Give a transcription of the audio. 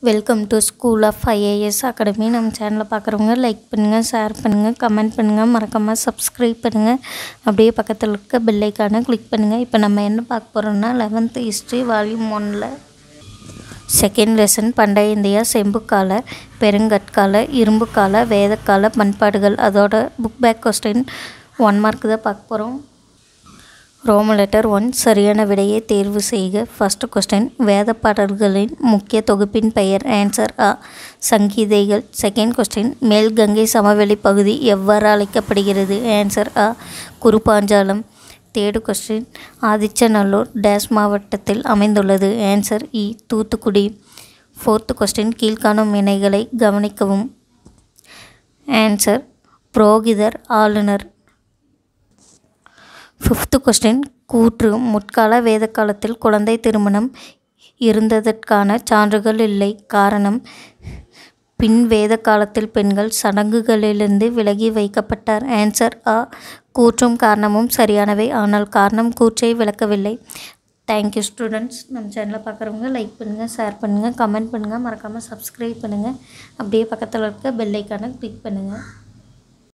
welcome to school of IAS academy நம்ம சேனலை பார்க்குறவங்க லைக் பண்ணுங்கள் ஷேர் பண்ணுங்கள் கமெண்ட் பண்ணுங்கள் மறக்காமல் சப்ஸ்கிரைப் பண்ணுங்கள் அப்படியே பக்கத்தில் இருக்க பெல் ஐக்கானை கிளிக் பண்ணுங்கள் இப்போ நம்ம என்ன பார்க்க போகிறோம்னா லெவன்த்து ஹிஸ்ட்ரி வால்யூம் ஒனில் செகண்ட் லெசன் பண்டைய இந்தியா செம்புக்கால பெருங்கற்கால இரும்புக்கால வேதக்கால பண்பாடுகள் அதோட book back question one mark தான் பார்க்க போகிறோம் ரோம லெட்டர் ஒன் சரியான விடையை தேர்வு செய்க ஃபர்ஸ்ட் கொஸ்டின் வேத பாடல்களின் முக்கிய தொகுப்பின் பெயர் ஆன்சர் அ சங்கீதைகள் செகண்ட் கொஸ்டின் மேல் கங்கை சமவெளி பகுதி எவ்வாறு அழைக்கப்படுகிறது ஆன்சர் அ குருபாஞ்சாலம் தேர்டு கொஸ்டின் ஆதிச்சநல்லூர் டேஸ் மாவட்டத்தில் அமைந்துள்ளது ஆன்சர் இ தூத்துக்குடி ஃபோர்த்து கொஸ்டின் கீழ்காணும் இணைகளை கவனிக்கவும் ஆன்சர் புரோகிதர் ஆளுநர் ஃபிஃப்த்து கொஸ்டின் கூற்று முற்கால வேத காலத்தில் குழந்தை திருமணம் இருந்ததற்கான சான்றுகள் இல்லை காரணம் பின் வேத காலத்தில் பெண்கள் சடங்குகளிலிருந்து விலகி வைக்கப்பட்டார் ஆன்சர் அ கூற்றும் காரணமும் சரியானவை ஆனால் காரணம் கூற்றை விளக்கவில்லை தேங்க்யூ ஸ்டூடெண்ட்ஸ் நம்ம சேனலை பார்க்குறவங்க லைக் பண்ணுங்கள் ஷேர் பண்ணுங்கள் கமெண்ட் பண்ணுங்கள் மறக்காமல் சப்ஸ்கிரைப் பண்ணுங்கள் அப்படியே பக்கத்தில் இருக்க பெல் ஐக்கானை கிளிக் பண்ணுங்கள்